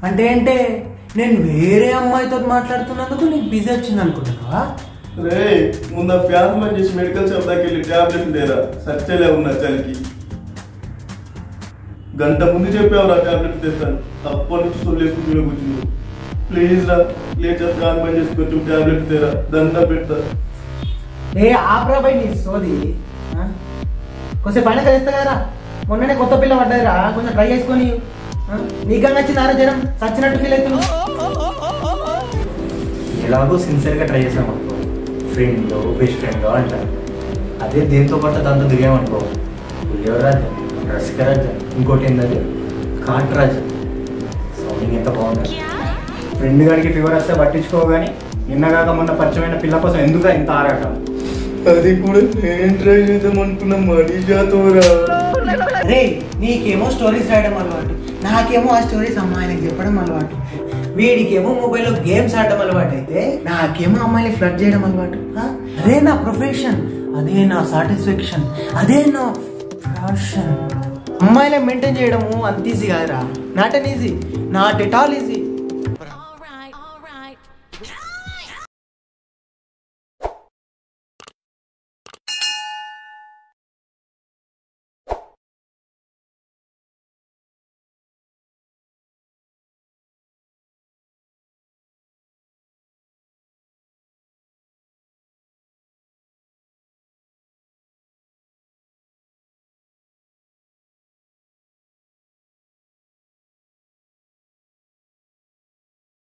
అంటే అంటే నేను వేరే అమ్మాయితో మాట్లాడుతున్నందుకు నీకు బిజీ వచ్చింది అనుకుంటున్నావా రే ముందు ఆ ఫ్యాన్ బంద్ చేసి మెడికల్ షాప్ దాకా వెళ్ళి టాబ్లెట్ తేరా సచ్చేలే ఉన్నా చలికి గంట ముందు చెప్పావు నా టాబ్లెట్ తెస్తాను అప్పటి నుంచి సొల్లేసుకుని మీద కూర్చున్నావు ప్లీజ్ రా లేచా ఫ్యాన్ బంద్ చేసి కొంచెం టాబ్లెట్ తేరా దండ పెడతా ఏ ఆపరాబాయ్ నీ సోది ఆ? కొంచెం పైన కలిస్తా కదరా మొన్ననే కొత్త పిల్ల పడ్డదిరా కొంచెం ట్రై చేసుకొని ఆ? నీకు నచ్చిందారా జనం చచ్చినట్టు ఫీల్ అవుతున్నావు ఎలాగో సిన్సియర్గా ట్రై చేసాం అనుకో ఫ్రెండ్ బెస్ట్ ఫ్రెండ్ అంటారు అదే దేంతో పాటు దాంతో దిగామనుకో పులియోరాజ్యం రసికరాజ్యం ఇంకోటి ఏంటది కాట్రాజ్యం సౌండింగ్ ఎంత బాగుంది ఫ్రెండ్ గారికి ఫీవర్ వస్తే పట్టించుకో కానీ నిన్నగాక మొన్న పరిచయమైన పిల్ల కోసం ఎందుకు ఇంత ఆరాటం అది కూడా నేను ట్రై చేద్దాం అనుకున్న మనీషాతోరా రే నీకేమో స్టోరీస్ రాయడం అలవాటు నాకేమో ఆ స్టోరీస్ అమ్మాయిలకు చెప్పడం అలవాటు వీడికేమో మొబైల్లో గేమ్స్ ఆడడం అలవాటు అయితే నాకేమో అమ్మాయిని ఫ్లడ్ చేయడం అలవాటు ఆ? అదే నా ప్రొఫెషన్ అదే నా సాటిస్ఫాక్షన్ అదే నా ప్యాషన్ అమ్మాయిని మెయింటైన్ చేయడము అంత ఈజీ కాదురా not an easy not at all easy